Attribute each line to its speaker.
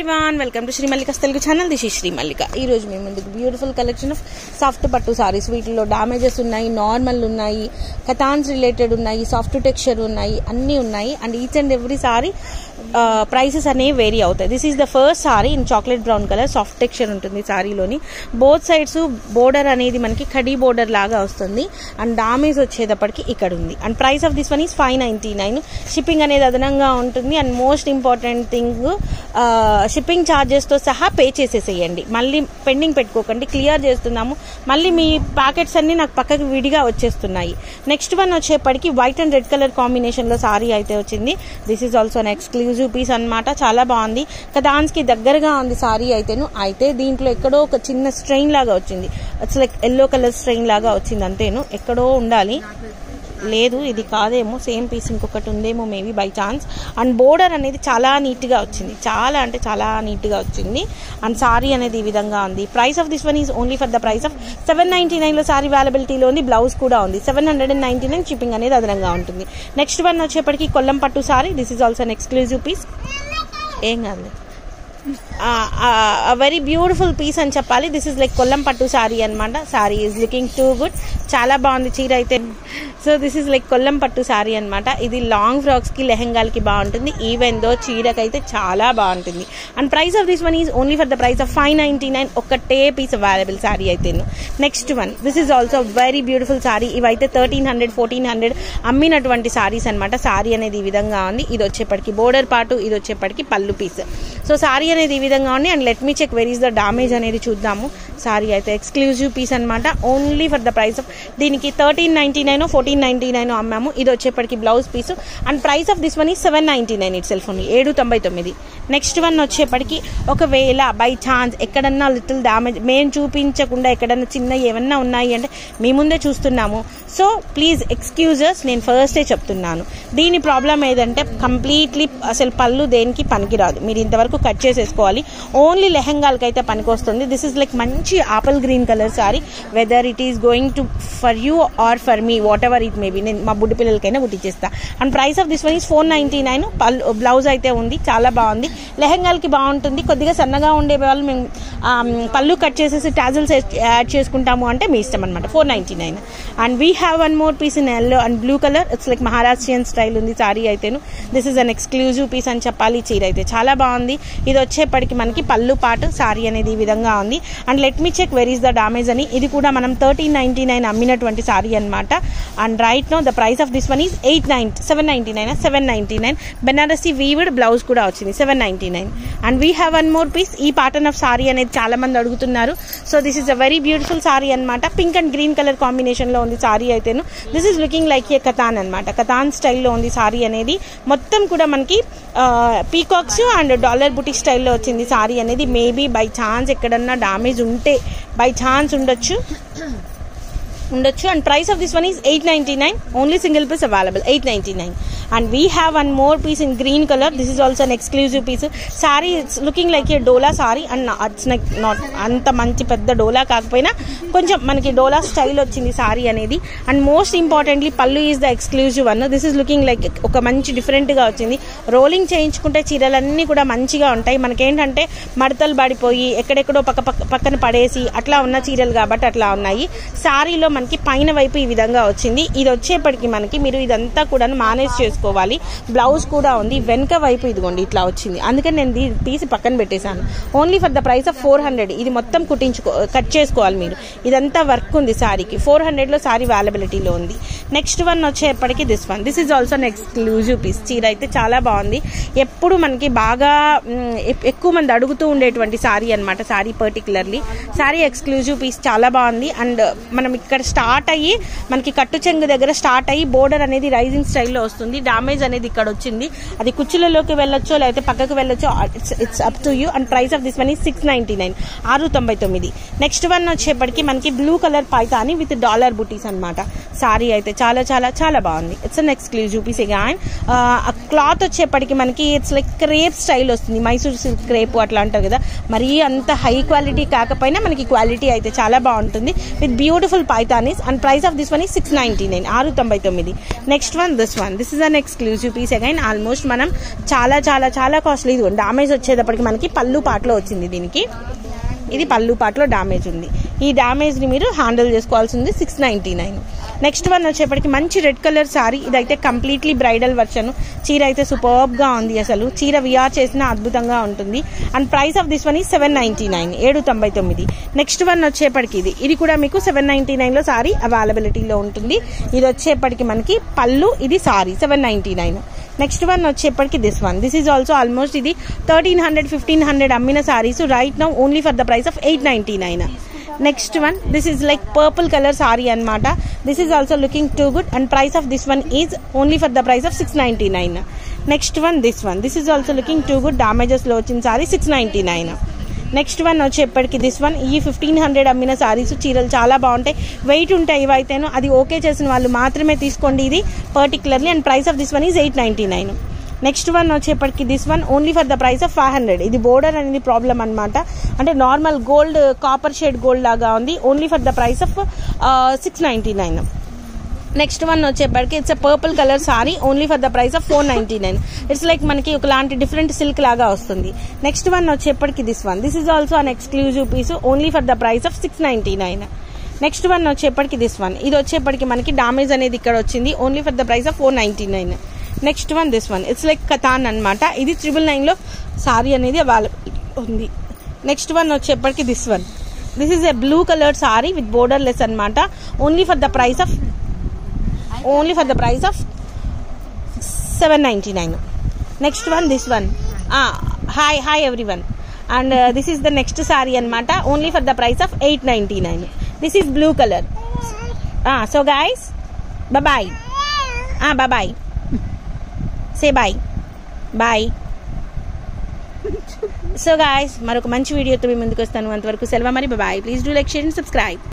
Speaker 1: everyone welcome to Shri Mallika Telugu channel this Shri Mallika ఈ రోజు మేము ముందుకు బ్యూటిఫుల్ కలెక్షన్ ఆఫ్ సాఫ్ట్ పట్టు సారీస్ వీటిలో డామేజెస్ ఉన్నాయి నార్మల్ ఉన్నాయి కథాన్స్ రిలేటెడ్ ఉన్నాయి సాఫ్ట్ టెక్స్చర్ ఉన్నాయి అన్నీ ఉన్నాయి and each and every sari prices అనేవి వేరీ అవుతాయి this is the first sari in chocolate brown colour soft texture ఉంటుంది సారీలోని బోత్ సైడ్స్ బోర్డర్ అనేది మనకి కడీ బోర్డర్ లాగా వస్తుంది అండ్ డామేజ్ వచ్చేటప్పటికి ఇక్కడ ఉంది and price of this one is five ninety nine shipping అనేది అదనంగా ఉంటుంది and most important thing shipping ఛార్జెస్తో సహా పే చేసేసేయండి మళ్ళీ పెండింగ్ పెట్టుకోకండి క్లియర్ చేస్తున్నాము మళ్ళీ మీ ప్యాకెట్స్ అన్ని నాకు పక్కకి విడిగా వచ్చేస్తున్నాయి నెక్స్ట్ వన్ వచ్చేప్పటికి వైట్ అండ్ రెడ్ కలర్ కాంబినేషన్లో సారీ అయితే వచ్చింది this is also an exclusive piece అనమాట చాలా బాగుంది కదాన్స్కి దగ్గరగా ఉంది సారీ అయితేను అయితే దీంట్లో ఎక్కడో ఒక చిన్న స్ట్రెయిన్ లాగా వచ్చింది it's like yellow colour strain లాగా వచ్చింది అంతేను ఎక్కడో ఉండాలి లేదు ఇది కాదేమో సేమ్ పీస్ ఇంకొకటి ఉందేమో maybe by chance and border అనేది చాలా నీట్గా వచ్చింది చాలా అంటే చాలా నీట్గా వచ్చింది అండ్ సారీ అనేది ఈ విధంగా ఉంది price of this one is only for the price of seven ninety నైన్లో సారీ అవైలబిలిటీలో ఉంది బ్లౌజ్ కూడా ఉంది seven hundred and ninety nine shipping అనేది అదనంగా ఉంటుంది నెక్స్ట్ వన్ వచ్చేప్పటికి కొల్లం పట్టు sari this is also an exclusive piece ఏం కాదు వెరీ బ్యూటిఫుల్ పీస్ అని చెప్పాలి దిస్ ఇస్ లైక్ కొల్లం పట్టు సారీ అనమాట sari is looking too good చాలా బాగుంది చీర అయితే so this is like Kollam పట్టు సారీ అనమాట ఇది లాంగ్ ఫ్రాక్స్కి లెహంగాలకి బాగుంటుంది ఈవెన్ దో చీరకైతే చాలా బాగుంటుంది and price of this one is only for the price of five ninety nine ఒకటే పీస్ అవైలబుల్ సారీ అయితేను next one this is also very beautiful sari ఇవైతే థర్టీన్ హండ్రెడ్ ఫోర్టీన్ హండ్రెడ్ అమ్మినటువంటి సారీస్ అనమాట సారీ అనేది ఈ విధంగా ఉంది ఇది వచ్చేప్పటికి బోర్డర్ పాటు ఇది వచ్చేప్పటికి పళ్ళు పీస్ సో సారీ అనేది ఈ విధంగా ఉంది and let me check where is the damage అనేది చూద్దాము సారీ అయితే ఎక్స్క్లూజివ్ పీస్ అనమాట only for the price of దీనికి thirteen ninety nine fourteen ninety nine అమ్మాము ఇది వచ్చేప్పటికి blouse piece and price of this one ఈ seven ninety nine itself ఉంది ఏడు తొంభై తొమ్మిది నెక్స్ట్ వన్ వచ్చేప్పటికి ఒకవేళ బై ఛాన్స్ ఎక్కడన్నా లిటిల్ డామేజ్ మేము చూపించకుండా ఎక్కడన్నా చిన్న ఏమన్నా ఉన్నాయి అంటే మీ ముందే చూస్తున్నాము సో ప్లీజ్ ఎక్స్క్యూజెస్ నేను ఫస్టే చెప్తున్నాను దీని ప్రాబ్లం ఏదంటే కంప్లీట్లీ అసలు పళ్ళు దేనికి పనికిరాదు మీరు ఇంతవరకు కట్ చేసేసుకోవాలి ఓన్లీ లెహంగాలకి అయితే పనికొస్తుంది దిస్ ఇస్ లైక్ మంచి apple green colour sari whether it is going to for you or for me whatever it maybe నేను మా బుడ్డి పిల్లలకైనా కుట్టించేస్తా and price of this one is four ninety nine పళ్ళు బ్లౌజ్ అయితే ఉంది చాలా బాగుంది లెహంగాలకి బాగుంటుంది కొద్దిగా సన్నగా ఉండే వాళ్ళు మేము పళ్ళు కట్ చేసేసి టాజల్స్ యాడ్ చేసుకుంటాము అంటే మీ ఇష్టం అనమాట four ninety nine and we have one more piece in yellow and blue colour it's like Maharashtrian style ఉంది సారీ అయితేను this is an exclusive piece అని చెప్పాలి ఈ చీర అయితే చాలా బాగుంది ఇది వచ్చేప్పటికి మనకి పళ్ళు పాటు సారీ అనేది ఈ విధంగా ఉంది and let me check where is the damage అని ఇది కూడా మనం థర్టీన్ నైంటీ నైన్ అమ్మినటువంటి సారీ అనమాట and right now the price of this one is eight nine seven ninety nine seven ninety nine Banarasi weaved blouse కూడా వచ్చింది seven ninety nine and we have one more piece ఈ pattern of sari అనేది చాలా మంది అడుగుతున్నారు so this is a very beautiful sari అనమాట pink and green colour కాంబినేషన్లో ఉంది సారీ అయితేను this is looking like a Katan అనమాట కథాన్ స్టైల్లో ఉంది సారీ అనేది మొత్తం కూడా మనకి పీకాక్స్ అండ్ డాలర్ బుటిక్ స్టైల్లో వచ్చింది సారీ అనేది మేబీ బై ఛాన్స్ ఎక్కడన్నా డామేజ్ ఉంటే బై ఛాన్స్ ఉండొచ్చు ఉండొచ్చు and price of this one is eight ninety nine only single piece available eight ninety nine and we have one more piece in green colour this is also an exclusive piece sari it's looking like a Dola sari and it's like not అంత మంచి పెద్ద డోలా కాకపోయినా కొంచెం మనకి Dola style వచ్చింది సారీ అనేది and most importantly పళ్ళు is the exclusive one this is looking like ఒక మంచి డిఫరెంట్గా వచ్చింది రోలింగ్ చేయించుకుంటే చీరలన్నీ కూడా మంచిగా ఉంటాయి మనకేంటంటే మడతలు పడిపోయి ఎక్కడెక్కడో పక్క పక్క పక్కన పడేసి అట్లా ఉన్న చీరలు కాబట్టి అట్లా ఉన్నాయి సారీలో మనకి పైన వైపు ఈ విధంగా వచ్చింది ఇది వచ్చేప్పటికి మనకి మీరు ఇదంతా కూడా మేనేజ్ చేసుకోవాలి బ్లౌజ్ కూడా ఉంది వెనక వైపు ఇదిగోండి ఇట్లా వచ్చింది అందుకని నేను దీ తీసి పక్కన పెట్టేశాను only for the price of four hundred ఇది మొత్తం కుట్టించుకో కట్ చేసుకోవాలి మీరు ఇదంతా వర్క్ ఉంది సారీకి ఫోర్ హండ్రెడ్లో సారీ అవైలబిలిటీలో ఉంది నెక్స్ట్ వన్ వచ్చేప్పటికి this one this is also exclusive piece చీర అయితే చాలా బాగుంది ఎప్పుడు మనకి బాగా ఎక్కువ మంది అడుగుతూ ఉండేటువంటి సారీ అనమాట sari particularly sari exclusive piece చాలా బాగుంది అండ్ మనం ఇక్కడ స్టార్ట్ అయ్యి మనకి కట్టు చెంగు దగ్గర స్టార్ట్ అయ్యి బోర్డర్ అనేది రైజింగ్ స్టైల్లో వస్తుంది డామేజ్ అనేది ఇక్కడ వచ్చింది అది కుచ్చులలోకి వెళ్ళొచ్చో లేకపోతే పక్కకు వెళ్ళొచ్చో it's it's up to you and price of this one ఈ సిక్స్ నైంటీ నైన్ ఆరు తొంభై తొమ్మిది నెక్స్ట్ వన్ వచ్చేప్పటికి మనకి blue colour Paithani with dollar butis అనమాట సారీ అయితే చాలా చాలా చాలా బాగుంది it's an exclusive piece and cloth వచ్చేప్పటికి మనకి ఇట్స్ లైక్ క్రేప్ స్టైల్ వస్తుంది మైసూర్ సిల్క్ క్రేప్ అట్లా అంటారు కదా మరీ అంత హై క్వాలిటీ కాకపోయినా మనకి క్వాలిటీ అయితే చాలా బాగుంటుంది with beautiful Paithanis and price of this one ఈ సిక్స్ నైంటీ నైన్ ఆరు తొంభై తొమ్మిది next one this one this is an an exclusive piece again almost మనం చాలా చాలా చాలా కాస్ట్లీ ఇది డామేజ్ వచ్చేటప్పటికి మనకి పళ్ళు పాటలో వచ్చింది దీనికి ఇది పళ్ళు పాటలో డామేజ్ ఉంది ఈ డామేజ్ని మీరు హ్యాండిల్ చేసుకోవాల్సింది six ninety nine next one వచ్చేప్పటికి మంచి రెడ్ కలర్ సారీ ఇదైతే కంప్లీట్లీ బ్రైడల్ వర్షన్ చీర అయితే సూపర్బ్గా ఉంది అసలు చీర విఆర్ చేసిన అద్భుతంగా ఉంటుంది and price of this one ఈ సెవెన్ నైంటీ నైన్ ఏడు తొంభై తొమ్మిది నెక్స్ట్ వన్ వచ్చేప్పటికి ఇది ఇది కూడా మీకు సెవెన్ నైంటీ నైన్లో సారీ అవైలబిలిటీలో ఉంటుంది ఇది వచ్చేప్పటికి మనకి పళ్ళు ఇది sari seven ninety nine next one వచ్చేప్పటికి this one this is also almost ఇది థర్టీన్ హండ్రెడ్ ఫిఫ్టీన్ హండ్రెడ్ అమ్మిన saris right now only for the price of eight ninety nine next one this is like purple colour sari అనమాట this is also looking too good and price of this one is only for the price of six ninety nine next one this one this is also looking too good డామేజెస్లో వచ్చిన sari six ninety nine next one వచ్చేప్పటికి this one ఈ fifteen hundred అమ్మిన సారీస్ చీరలు చాలా బాగుంటాయి wait ఉంటాయి ఇవైతేను అది ఓకే చేసిన వాళ్ళు మాత్రమే తీసుకోండి ఇది particularly and price of this one is eight ninety nine next one వచ్చేప్పటికి this one only for the price of five hundred ఇది బోర్డర్ అనేది ప్రాబ్లం అనమాట అంటే normal gold copper shade gold లాగా ఉంది only for the price of six ninety nine next one వచ్చేప్పటికి it's purple colour sari only for the price of four ninety nine it's like మనకి ఒకలాంటి different silk లాగా వస్తుంది next one వచ్చేప్పటికి this one this is also an exclusive piece only for the price of six ninety nine next one వచ్చేప్పటికి this one ఇది వచ్చేప్పటికి మనకి damage అనేది ఇక్కడ వచ్చింది only for the price of four ninety nine next one this one it's like Katan అనమాట ఇది triple నైన్లో సారీ అనేది అవైలబుల్ ఉంది నెక్స్ట్ వన్ వచ్చేప్పటికి this one this is a blue colour sari with borderless అనమాట only for the price of only for the price of seven ninety nine next one this one hi hi everyone and this is the next sari అనమాట only for the price of eight ninety nine this is blue colour so guys bye bye say bye bye so guys మరొక మంచి వీడియోతో మీ ముందుకు వస్తాను అంతవరకు సెలవు మరి bye please do like share and subscribe